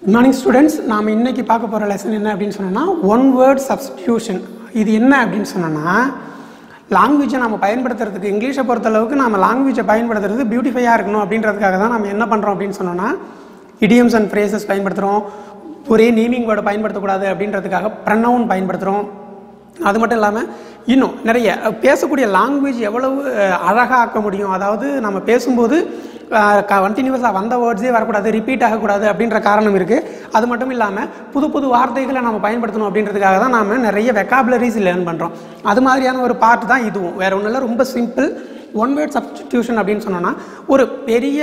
Good morning students நாம் இன்னைக்கு பார்க்க போகிற லெசன் என்ன அப்படின்னு சொன்னோம்னா ஒன் வேர்ட் சப்ஸ்டியூஷன் இது என்ன அப்படின்னு சொன்னோன்னா லாங்குவேஜை நம்ம பயன்படுத்துறதுக்கு இங்கிலீஷை பொறுத்தளவுக்கு நம்ம லாங்குவேஜை பயன்படுத்துறது பியூட்டிஃபையாக இருக்கணும் அப்படின்றதுக்காக தான் நம்ம என்ன பண்ணுறோம் அப்படின்னு சொன்னோன்னா இடியம்ஸ் அண்ட் ஃப்ரேசஸ் பயன்படுத்துகிறோம் ஒரே நேமிங் வேர்டை பயன்படுத்தக்கூடாது அப்படின்றதுக்காக ப்ரனவுன் பயன்படுத்துகிறோம் அது மட்டும் இல்லாமல் இன்னும் நிறைய அஹ், பேசக்கூடிய லாங்குவேஜ் எவ்வளவு அழகாக ஆக்க முடியும் அதாவது நம்ம பேசும்போது கண்டினியூஸாக வந்த வேர்ட்ஸே வரக்கூடாது ரிப்பீட் ஆகக்கூடாது அப்படின்ற காரணம் இருக்குது அது மட்டும் இல்லாமல் புது புது வார்த்தைகளை நம்ம பயன்படுத்தணும் அப்படின்றதுக்காக தான் நாம நிறைய வெக்காபுலரிஸ் லேர்ன் பண்ணுறோம் அது மாதிரியான ஒரு பார்ட் தான் இதுவும் வேற ஒன்றும் இல்லை ரொம்ப சிம்பிள் ஒன் வேர்ட் சப்ஸ்டிடியூஷன் அப்படின்னு சொன்னோன்னா ஒரு பெரிய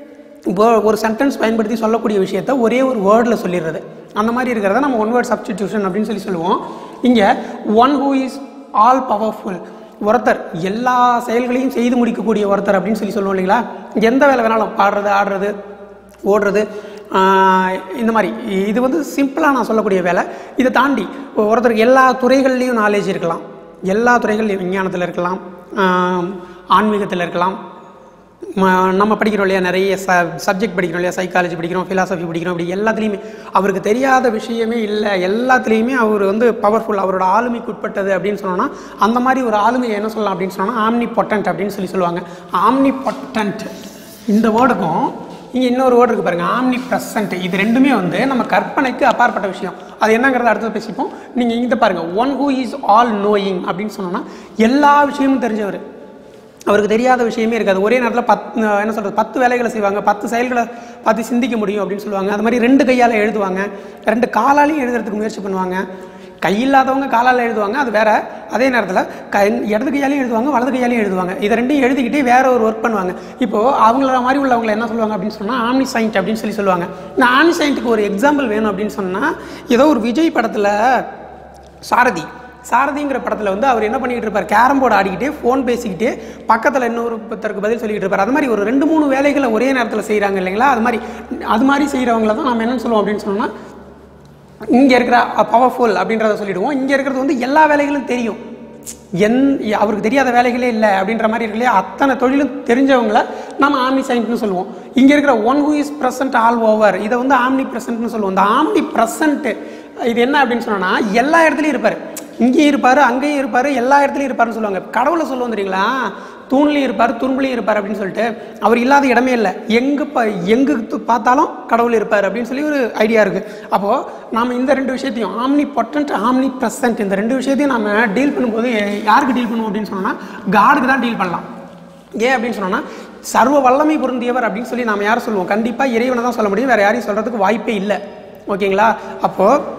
wo- ஒரு சென்டென்ஸ் பயன்படுத்தி சொல்லக்கூடிய விஷயத்த ஒரே ஒரு வேர்டில் சொல்லிடுறது அந்த மாதிரி இருக்கிறத நம்ம ஒன் வேர்ட் சப்ஸ்டிடியூஷன் அப்படின்னு சொல்லி சொல்லுவோம் இங்கே one who is all powerful ஒருத்தர் எல்லா செயல்களையும் செய்து முடிக்கக்கூடிய ஒருத்தர் அப்படின்னு சொல்லி சொல்லுவோம் இல்லைங்களா எந்த வேலை வேணாலும் பாடுறது ஆடுறது ஓடுறது ஆஹ், இந்த மாதிரி இது வந்து சிம்பிளாக நான் சொல்லக்கூடிய வேலை இதை தாண்டி ஒருத்தருக்கு எல்லா துறைகள்லேயும் நாலேஜ் இருக்கலாம் எல்லா துறைகள்லையும் விஞ்ஞானத்தில் இருக்கலாம் ஆன்மீகத்தில் இருக்கலாம் ம- நம்ம படிக்கிறோம் இல்லையா நிறைய ச சப்ஜெக்ட் படிக்கிறோம் இல்லையா சைக்காலஜி படிக்கிறோம் ஃபிலாசபி படிக்கிறோம் இப்படி எல்லாத்துலேயுமே அவருக்கு தெரியாத விஷயமே இல்லை எல்லாத்துலேயுமே அவர் வந்து பவர்ஃபுல் அவரோட ஆளுமைக்கு உட்பட்டது அப்படின்னு சொன்னோன்னா அந்த மாதிரி ஒரு ஆளுமையை என்ன சொல்லலாம் அப்படின்னு சொன்னோன்னா ஆம்னி பொட்டன்ட் அப்படின்னு சொல்லி சொல்லுவாங்க ஆம்னி பொட்டன்ட் இந்த வேர்டுக்கும் இங்கே இன்னொரு வேர்டு இருக்குது பாருங்கள் ஆம்னி ப்ரெசன்ட் இது ரெண்டுமே வந்து நம்ம கற்பனைக்கு அப்பாற்பட்ட விஷயம் அது என்னங்கிறத அடுத்து பேசிப்போம் நீங்கள் இங்கே பாருங்கள் one who is all knowing அப்படின்னு சொன்னோன்னா எல்லா விஷயமும் தெரிஞ்சவர் அவருக்கு தெரியாத விஷயமே இருக்காது ஒரே நேரத்தில் பத் என்ன சொல்கிறது பத்து வேலைகளை செய்வாங்க பத்து செயல்களை பார்த்து சிந்திக்க முடியும் அப்படின்னு சொல்லுவாங்க அது மாதிரி ரெண்டு கையால் எழுதுவாங்க ரெண்டு காலாலையும் எழுதுறதுக்கு முயற்சி பண்ணுவாங்க கை இல்லாதவங்க காலால் எழுதுவாங்க அது வேற அதே நேரத்தில் கை இடது கையாலையும் எழுதுவாங்க வலது கையாலையும் எழுதுவாங்க இதை ரெண்டையும் எழுதிக்கிட்டே வேற ஒரு ஒர்க் பண்ணுவாங்க இப்போது அவங்கள மாதிரி உள்ளவங்களை என்ன சொல்லுவாங்க அப்படின்னு சொன்னால் ஆம்னி சைண்ட் அப்படின்னு சொல்லி சொல்லுவாங்க இந்த ஆம்னி சைண்ட்டுக்கு ஒரு எக்ஸாம்பிள் வேணும் அப்படின்னு சொன்னால் ஏதோ ஒரு விஜய் படத்தில் சாரதி சாரதிங்கிற படத்தில் வந்து அவர் என்ன பண்ணிக்கிட்டு இருப்பார் கேரம் போர்டு ஆடிக்கிட்டே ஃபோன் பேசிக்கிட்டே பக்கத்தில் இன்னொருத்தருக்கு பதில் சொல்லிக்கிட்டு இருப்பார் அது மாதிரி ஒரு ரெண்டு மூணு வேலைகளை ஒரே நேரத்தில் செய்கிறாங்க இல்லைங்களா அது மாதிரி அது மாதிரி செய்கிறவங்கள தான் நம்ம என்ன சொல்லுவோம் அப்படின்னு சொன்னோம்னா இங்கே இருக்கிற பவர்ஃபுல் அப்படின்றத சொல்லிடுவோம் இங்கே இருக்கிறது வந்து எல்லா வேலைகளும் தெரியும் என் அவருக்கு தெரியாத வேலைகளே இல்லை அப்படின்ற மாதிரி இருக்கு இல்லையா அத்தனை தொழிலும் தெரிஞ்சவங்கள நம்ம ஆம்னி சைன்ட்னு சொல்லுவோம் இங்கே இருக்கிற one who is present all over இதை வந்து ஆம்னி ப்ரெசன்ட்னு சொல்லுவோம் இந்த ஆம்னி ப்ரெசன்ட் இது என்ன அப்படின்னு சொன்னோன்னா எல்லா இடத்துலையும் இருப்பார் இங்கேயும் இருப்பார் அங்கேயும் இருப்பார் எல்லா இடத்துலையும் இருப்பாருன்னு சொல்லுவாங்க கடவுளை சொல்லுவோம் தெரியுங்களா தூண்லையும் இருப்பார் துரும்புலையும் இருப்பார் அப்படின்னு சொல்லிட்டு அவர் இல்லாத இடமே இல்லை எங்கே ப எங்கு து- பார்த்தாலும் கடவுள் இருப்பார் அப்படின்னு சொல்லி ஒரு ஐடியா இருக்குது அப்போது நாம் இந்த ரெண்டு விஷயத்தையும் ஆம்னி பொட்டன்ட் ஆம்னி ப்ரெசன்ட் இந்த ரெண்டு விஷயத்தையும் நம்ம டீல் பண்ணும்போது யாருக்கு டீல் பண்ணுவோம் அப்படின்னு சொன்னோம்னா காடுக்கு தான் டீல் பண்ணலாம் ஏன் அப்படின்னு சொன்னோன்னா சர்வ வல்லமை பொருந்தியவர் அப்படின்னு சொல்லி நாம் யார் சொல்லுவோம் கண்டிப்பாக இறைவனை தான் சொல்ல முடியும் வேறு யாரையும் சொல்கிறதுக்கு வாய்ப்பே இல்லை ஓகேங்களா அப்போது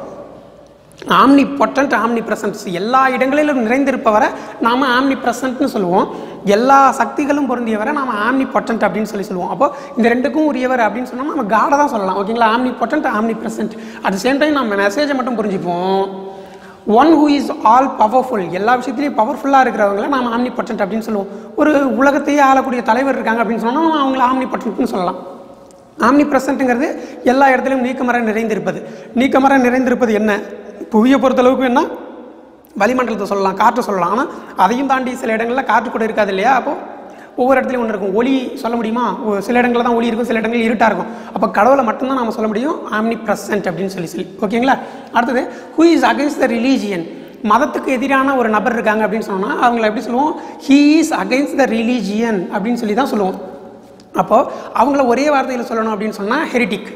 ஆம்னி பொட்டன்ட் ஆம்னி பிரசன்ட் எல்லா இடங்களிலும் நிறைந்திருப்பவரை நாம் ஆம்னி பிரசன்ட்னு சொல்லுவோம் எல்லா சக்திகளும் பொருந்தியவரை நாம் ஆம்னி பொட்டன்ட் அப்படின்னு சொல்லி சொல்லுவோம் அப்போ இந்த ரெண்டுக்கும் உரியவர் அப்படின்னு சொன்னால் நம்ம காடை தான் சொல்லலாம் ஓகேங்களா omnipotent omnipresent at same time நம்ம மெசேஜை மட்டும் புரிஞ்சுப்போம் one who is all powerful எல்லா விஷயத்துலையும் பவர்ஃபுல்லாக இருக்கிறவங்கள நாம் ஆம்னி பொட்டன்ட் அப்படின்னு சொல்லுவோம் ஒரு உலகத்தையே ஆளக்கூடிய தலைவர் இருக்காங்க அப்படின்னு சொன்னால் நம்ம அவங்கள ஆம்னி பொட்டன்ட்னு சொல்லலாம் ஆம்னி ப்ரெசண்ட்டுங்கிறது எல்லா இடத்துலையும் நீக்கமர நிறைந்திருப்பது நீக்கமர நிறைந்திருப்பது என்ன புவியை பொறுத்தளவுக்கு என்ன வளிமண்டலத்தை சொல்லலாம் காற்று சொல்லலாம் ஆனால் அதையும் தாண்டி சில இடங்களில் காற்று கூட இருக்காது இல்லையா அப்போது ஒவ்வொரு இடத்துலையும் ஒன்று இருக்கும் ஒளி சொல்ல முடியுமா ஒ- சில இடங்களில் தான் ஒளி இருக்கும் சில இடங்களில் இருட்டாக இருக்கும் அப்போ கடவுளை மட்டும்தான் நம்ம சொல்ல முடியும் ஆம்னி ப்ரெசன்ட் அப்படின்னு சொல்லி சொல்லி ஓகேங்களா அடுத்தது who is against the religion மதத்துக்கு எதிரான ஒரு நபர் இருக்காங்க அப்படின்னு சொன்னோம்னா அவங்கள எப்படி சொல்லுவோம் he is against the religion அப்படின்னு சொல்லி தான் சொல்லுவோம் அப்போது அவங்கள ஒரே வார்த்தையில் சொல்லணும் அப்படின்னு சொன்னால் ஹெரிட்டிக்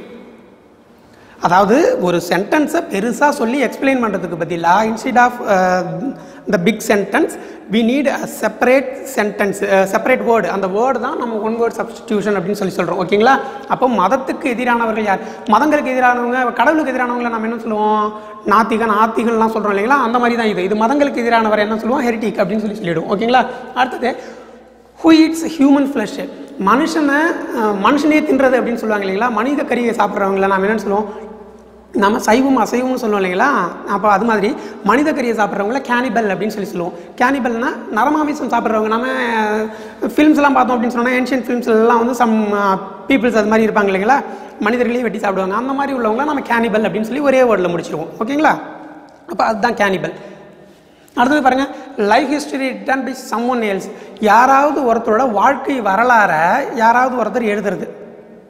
அதாவது ஒரு சென்டென்ஸை பெருசாக சொல்லி எக்ஸ்பிளைன் பண்ணுறதுக்கு பதிலாக instead of the big sentence we need a separate sentence separate word அந்த வேர்டு தான் நம்ம ஒன் வேர்ட் சப்ஸ்டிடியூஷன் அப்படின்னு சொல்லி சொல்கிறோம் ஓகேங்களா அப்போ மதத்துக்கு எதிரானவர்கள் யார் மதங்களுக்கு எதிரானவங்க கடவுளுக்கு எதிரானவங்கள நம்ம என்ன சொல்லுவோம் நாத்திகன் ஆத்திகள்லாம் சொல்கிறோம் இல்லைங்களா அந்த மாதிரி தான் இது இது மதங்களுக்கு எதிரானவர் என்ன சொல்லுவோம் ஹெரிட்டிக் அப்படின்னு சொல்லி சொல்லிவிடுவோம் ஓகேங்களா அடுத்தது ஹூ இட்ஸ் ஹியூமன் ஃப்ளஷ் மனுஷனை அஹ், மனுஷனே தின்றது அப்படின்னு சொல்லுவாங்க இல்லைங்களா மனித கறியை சாப்பிட்றவங்கள நாம் என்னன்னு சொல்லுவோம் நம்ம சைவம் அசைவம்னு சொல்லுவோம் இல்லைங்களா அப்போ அது மாதிரி மனித கறியை சாப்பிட்றவங்கள கேனிபல் அப்படின்னு சொல்லி சொல்லுவோம் கேனிபல்னா நரமாமிசம் சாப்பிட்றவங்க நம்ம ஃபிலிம்ஸ் எல்லாம் பார்த்தோம் அப்படின்னு சொன்னால் ஏன்ஷியன் ஃபிலிம்ஸ்லாம் வந்து சம் பீப்புள்ஸ் அது மாதிரி இருப்பாங்க இல்லைங்களா மனிதர்களையும் வெட்டி சாப்பிடுவாங்க அந்த மாதிரி உள்ளவங்கள நம்ம கேனிபல் அப்படின்னு சொல்லி ஒரே வேர்டில் முடிச்சிருவோம் ஓகேங்களா அப்போ அதுதான் கேனிபல் அடுத்தது பாருங்க life history written by someone else யாராவது ஒருத்தரோட வாழ்க்கை வரலாறை யாராவது ஒருத்தர் எழுதுறது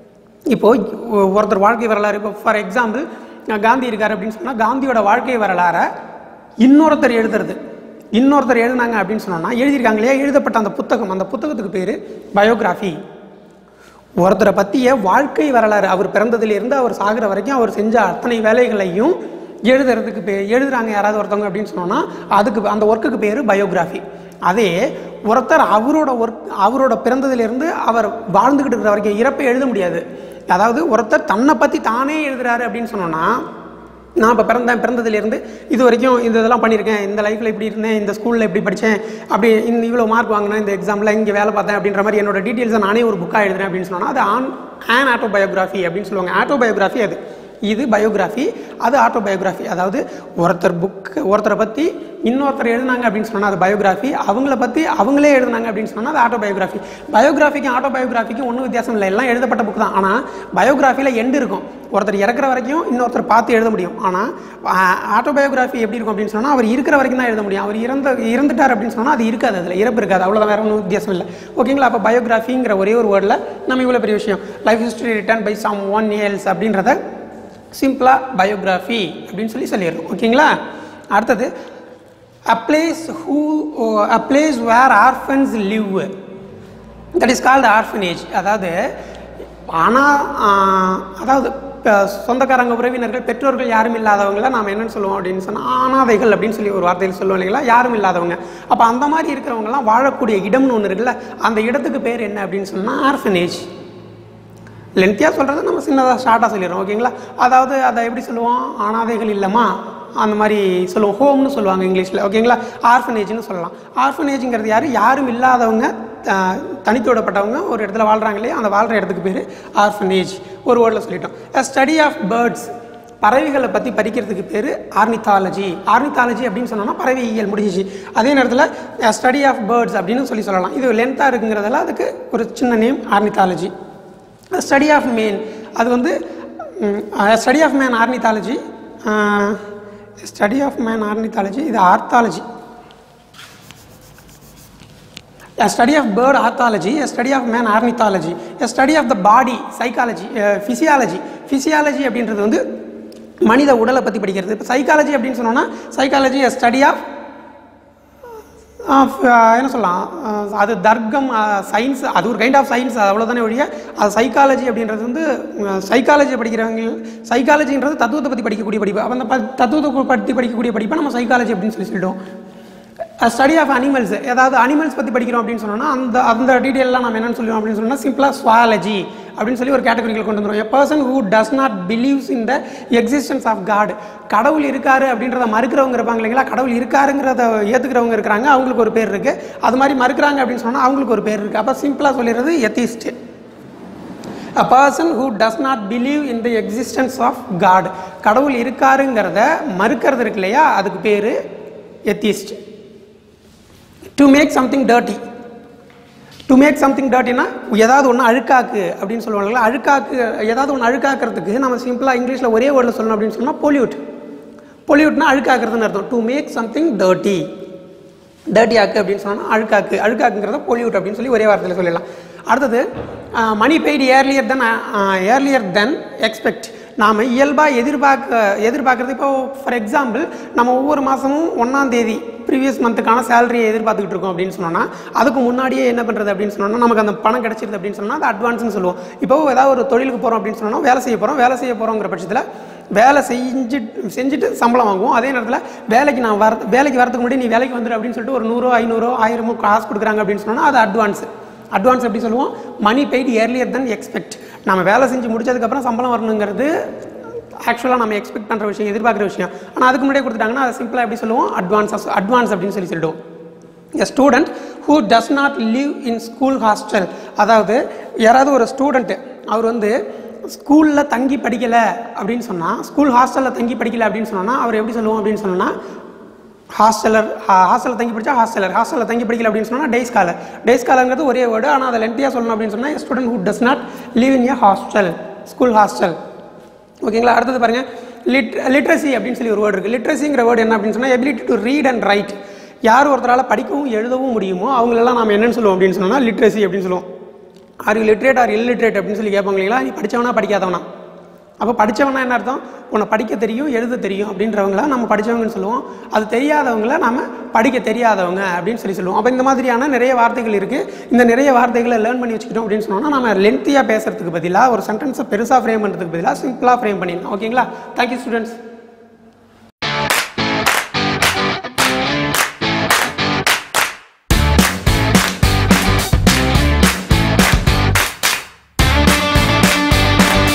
இப்போது ஒருத்தர் வாழ்க்கை வரலாறு இப்போ ஃபார் எக்ஸாம்பிள் காந்தி இருக்கார் அப்படின்னு சொன்னால் காந்தியோட வாழ்க்கை வரலாறை இன்னொருத்தர் எழுதுறது இன்னொருத்தர் எழுதுனாங்க அப்படின்னு சொன்னோன்னா எழுதியிருக்காங்க இல்லையா எழுதப்பட்ட அந்த புத்தகம் அந்த புத்தகத்துக்கு பேர் பயோகிராஃபி ஒருத்தரை பற்றிய வாழ்க்கை வரலாறு அவர் பிறந்ததிலிருந்து அவர் சாகிற வரைக்கும் அவர் செஞ்ச அத்தனை வேலைகளையும் எழுதுறதுக்கு பே எழுதுறாங்க யாராவது ஒருத்தவங்க அப்படின்னு சொன்னோன்னா அதுக்கு அந்த ஒர்க்குக்கு பேர் பயோகிராஃபி அதே ஒருத்தர் அவரோட ஒர்க் அவரோட பிறந்ததிலிருந்து அவர் வாழ்ந்துக்கிட்டு இருக்கிற வரைக்கும் இறப்பை எழுத முடியாது அதாவது ஒருத்தர் தன்னை பற்றி தானே எழுதுறாரு அப்படின்னு சொன்னோன்னா நான் இப்போ பிறந்தேன் பிறந்ததுலேருந்து இது வரைக்கும் இந்த இதெல்லாம் பண்ணியிருக்கேன் இந்த லைஃப்பில் இப்படி இருந்தேன் இந்த ஸ்கூலில் இப்படி படித்தேன் அப்படி இந்த இவ்வளோ மார்க் வாங்கினேன் இந்த எக்ஸாமில் இங்கே வேலை பார்த்தேன் அப்படின்ற மாதிரி என்னோட டீட்டெயில்ஸை நானே ஒரு புக்காக எழுதுறேன் அப்படின்னு சொன்னால் அது ஆன் ஆன் ஆட்டோபயோகிராஃபி அப்படின்னு சொல்லுவாங்க ஆட்டோபயோகிராஃபி அது இது பயோகிராஃபி அது ஆட்டோபயோகிராஃபி அதாவது ஒருத்தர் புக் ஒருத்தரை பற்றி இன்னொருத்தர் எழுதுனாங்க அப்படின்னு சொன்னால் அது பயோகிராஃபி அவங்கள பற்றி அவங்களே எழுதுனாங்க அப்படின்னு சொன்னால் அது ஆட்டோபயோகிராஃபி பயோகிராஃபிக்கும் ஆட்டோபயோகிராஃபிக்கும் ஒன்றும் வித்தியாசம் இல்லை எல்லாம் எழுதப்பட்ட புக் தான் ஆனால் பயோகிராஃபியில் எண்டு இருக்கும் ஒருத்தர் இறக்குற வரைக்கும் இன்னொருத்தர் பார்த்து எழுத முடியும் ஆனால் ஆட்டோபயோகிராஃபி எப்படி இருக்கும் அப்படின்னு சொன்னால் அவர் இருக்கிற வரைக்கும் தான் எழுத முடியும் அவர் இறந்த இறந்துட்டார் அப்படின்னு சொன்னால் அது இருக்காது அதில் இறப்பு இருக்காது அவ்வளோதான் வேற ஒன்றும் வித்தியாசம் இல்லை ஓகேங்களா அப்போ பயோகிராஃபிங்கிற ஒரே ஒரு வேர்டில் நம்ம இவ்வளோ பெரிய விஷயம் life history written by someone years அப்படின்றத சிம்பிளாக பயோகிராஃபி அப்படின்னு சொல்லி சொல்லிடுறோம் ஓகேங்களா அடுத்தது a place who a place where orphans live that is called orphanage அதாவது ஆனால் அதாவது இப்போ சொந்தக்காரங்க உறவினர்கள் பெற்றோர்கள் யாரும் இல்லாதவங்கள நாம் என்னென்னு சொல்லுவோம் அப்படின்னு சொன்னால் அனாதைகள் அப்படின்னு சொல்லி ஒரு வார்த்தையில் சொல்லுவோம் இல்லைங்களா யாரும் இல்லாதவங்க அப்போ அந்த மாதிரி இருக்கிறவங்கலாம் வாழக்கூடிய இடம்னு ஒன்று இருக்குல்ல அந்த இடத்துக்கு பேர் என்ன அப்படின்னு சொன்னால் ஆர்ஃபனேஜ் லென்த்தியாக சொல்கிறது நம்ம சின்னதாக ஷார்ட்டாக சொல்லிடுறோம் ஓகேங்களா அதாவது அதை எப்படி சொல்லுவோம் அனாதைகள் இல்லைம்மா அந்த மாதிரி சொல்லுவோம் ஹோம்னு சொல்லுவாங்க இங்கிலீஷில் ஓகேங்களா ஆர்ஃபனேஜ்னு சொல்லலாம் ஆர்ஃபனேஜுங்கிறது யார் யாரும் இல்லாதவங்க த- தனித்து விடப்பட்டவங்க ஒரு இடத்துல வாழ்கிறாங்க இல்லையா அந்த வாழ்கிற இடத்துக்கு பேர் ஆர்ஃபனேஜ் ஒரு வேர்டில் சொல்லிட்டோம் a ஸ்டடி ஆஃப் பேர்ட்ஸ் பறவைகளை பற்றி படிக்கிறதுக்கு பேர் ஆர்னித்தாலஜி ஆர்னித்தாலஜி அப்படின்னு சொன்னோம்னா பறவையியல் முடிஞ்சிச்சு அதே நேரத்தில் ஸ்டடி ஆஃப் பேர்ட்ஸ் அப்படின்னு சொல்லி சொல்லலாம் இது லென்த்தாக இருக்குங்கிறதால அதுக்கு ஒரு சின்ன name ornithology study of man அது வந்து study of man ornithology study of man ornithology இது orthology a study of bird orthology, a study of man ornithology, a study of the body, psychology, uh, physiology. physiology அப்படின்றது வந்து மனித உடலை பற்றி படிக்கிறது இப்போ சைக்காலஜி அப்படின்னு சொன்னோன்னா psychology a study of ah ah என்ன சொல்லலாம் ஆஹ் அது தர்க்கம் சயின்ஸ் அது ஒரு கைண்ட் ஆஃப் சயின்ஸ் அவ்வளோதானே ஒழிய அது சைக்காலஜி அப்படின்றது வந்து சைக்காலஜி படிக்கிறவங்க சைக்காலஜின்றது தத்துவத்தை பற்றி படிக்கக்கூடிய படிப்பு அப்போ அந்த ப- தத்துவத்தை பற்றி படிக்கக்கூடிய படிப்பை நம்ம சைக்காலஜி அப்படின்னு சொல்லி சொல்லிடுவோம் ஸ்டடி ஆஃப் அனிமல்ஸ் ஏதாவது அனிமல்ஸ் பற்றி படிக்கிறோம் அப்படின்னு சொன்னோம்னா அந்த அந்த டீட்டெயிலெலாம் நம்ம என்னென்னு சொல்லுவோம் அப்படின்னு சொன்னால் சிம்பிளாக ஸ்வாலஜி அப்படின்னு சொல்லி ஒரு கேட்டகரியில் கொண்டு வந்துடும் a person who does not believes in the existence of God கடவுள் இருக்காரு அப்படின்றத மறுக்கிறவங்க இருப்பாங்க இல்லைங்களா கடவுள் இருக்காருங்கிறத ஏற்றுக்கிறவங்க இருக்கிறாங்க அவங்களுக்கு ஒரு பேர் இருக்குது அது மாதிரி மறுக்கிறாங்க அப்படின்னு சொன்னால் அவங்களுக்கு ஒரு பேர் இருக்குது அப்போ சிம்பிளாக சொல்லிடுறது atheist a person who does not believe in the existence of god கடவுள் இருக்காருங்கிறத மறுக்கிறது இருக்கு இல்லையா அதுக்கு பேர் atheist to make something dirty to make something டர்ட்டினா ஏதாவது ஒன்று அழுக்காக்கு அப்படின்னு சொல்லுவாங்கல்ல அழுக்காக்கு ஏதாவது ஒன்று அழுக்காக்குறதுக்கு நம்ம சிம்பிளாக இங்கிலீஷில் ஒரே வேர்டில் சொல்லணும் அப்படின்னு சொன்னால் பொல்யூட் பொல்யூட்னா அழுக்காக்குறதுன்னு அர்த்தம் to make something dirty dirty ஆக்கு அப்படின்னு சொன்னால் அழுக்காக்கு அழுக்காக்குங்கிறத பொல்யூட் அப்படின்னு சொல்லி ஒரே வார்த்தையில் சொல்லிடலாம் அடுத்தது money paid earlier than earlier than expect நாம் இயல்பாக எதிர்பார்க்க எதிர்பார்க்குறது இப்போ ஃபார் எக்ஸாம்பிள் நம்ம ஒவ்வொரு மாதமும் ஒன்றாம் தேதி ப்ரீவியஸ் மந்த்துக்கான சேலரியை எதிர்பார்த்துக்கிட்டு இருக்கோம் அப்படின்னு சொன்னோன்னா அதுக்கு முன்னாடியே என்ன பண்ணுறது அப்படின்னு சொன்னோன்னா நமக்கு அந்த பணம் கிடச்சிருது அப்படின்னு சொன்னால் அது அட்வான்ஸ்னு சொல்லுவோம் இப்போ ஏதாவது ஒரு தொழிலுக்கு போகிறோம் அப்படின்னு சொன்னோன்னா வேலை செய்ய போகிறோம் வேலை செய்ய போகிறோங்கிற பட்சத்தில் வேலை செஞ்சு செஞ்சுட்டு சம்பளம் வாங்குவோம் அதே நேரத்தில் வேலைக்கு நான் வர வேலைக்கு வரதுக்கு முன்னாடி நீ வேலைக்கு வந்துடு அப்படின்னு சொல்லிட்டு ஒரு நூறோ ஐநூறோ ஆயிரமோ காசு கொடுக்குறாங்க அப்படின்னு சொன்னால் அது அட்வான்ஸ் அட்வான்ஸ் எப்படி சொல்லுவோம் money paid earlier than expect நம்ம வேலை செஞ்சு முடிச்சதுக்கப்புறம் சம்பளம் வரணுங்கிறது ஆக்சுவலாக நம்ம எக்ஸ்பெக்ட் பண்ணுற விஷயம் எதிர்பார்க்குற விஷயம் ஆனால் அதுக்கு முன்னாடியே கொடுத்துட்டாங்கன்னா அதை சிம்பிளாக எப்படி சொல்லுவோம் அட்வான்ஸ் அட்வான்ஸ் அப்படின்னு சொல்லி சொல்லிடுவோம் a student who does not live in school hostel அதாவது யாராவது ஒரு ஸ்டூடெண்ட்டு அவர் வந்து ஸ்கூலில் தங்கி படிக்கலை அப்படின்னு சொன்னால் ஸ்கூல் ஹாஸ்டலில் தங்கி படிக்கலை அப்படின்னு சொன்னோன்னா அவர் எப்படி சொல்லுவோம் அப்படின்னு சொன்னோன்னா ஹாஸ்டலர் ஹாஸ்டலில் தங்கி படித்தா ஹாஸ்டலர் ஹாஸ்டலில் தங்கி படிக்கல அப்படின்னு சொன்னால் டே ஸ்காலர் டே ஸ்காலருங்கிறது ஒரே வேர்டு ஆனால் அதை லென்த்தியாக சொல்லணும் அப்படின்னு சொன்னால் student who does not live in a hostel school hostel ஓகேங்களா அடுத்தது பாருங்கள் லிட் லிட்ரஸி அப்படின்னு சொல்லி ஒரு வேர்டு இருக்குது லிட்ரஸிங்கிற வேர்டு என்ன அப்படின்னு சொன்னால் ability to read and write யார் ஒருத்தரால் படிக்கவும் எழுதவும் முடியுமோ அவங்களெல்லாம் நாம் என்னன்னு சொல்லுவோம் அப்படின்னு சொன்னால் லிட்ரஸி அப்படின்னு சொல்லுவோம் are you literate or illiterate அப்படின்னு சொல்லி கேட்பாங்க இல்லைங்களா நீ படித்தவனா படிக்காதவனா அப்போ படித்தவனா என்ன அர்த்தம் உன்னை படிக்க தெரியும் எழுத தெரியும் அப்படின்றவங்கள நம்ம படித்தவங்கன்னு சொல்லுவோம் அது தெரியாதவங்கள நம்ம படிக்க தெரியாதவங்க அப்படின்னு சொல்லி சொல்லுவோம் அப்போ இந்த மாதிரியான நிறைய வார்த்தைகள் இருக்குது இந்த நிறைய வார்த்தைகளை லேர்ன் பண்ணி வச்சுக்கிட்டோம் அப்படின்னு சொன்னோம்னா நம்ம லென்த்தியாக பேசுறதுக்கு பதிலாக ஒரு சென்டென்ஸை பெருசாக ஃப்ரேம் பண்ணுறதுக்கு பதிலாக சிம்பிளாக ஃப்ரேம் பண்ணிடலாம் ஓகேங்களா தேங்க்யூ ஸ்டூடெண்ட்ஸ்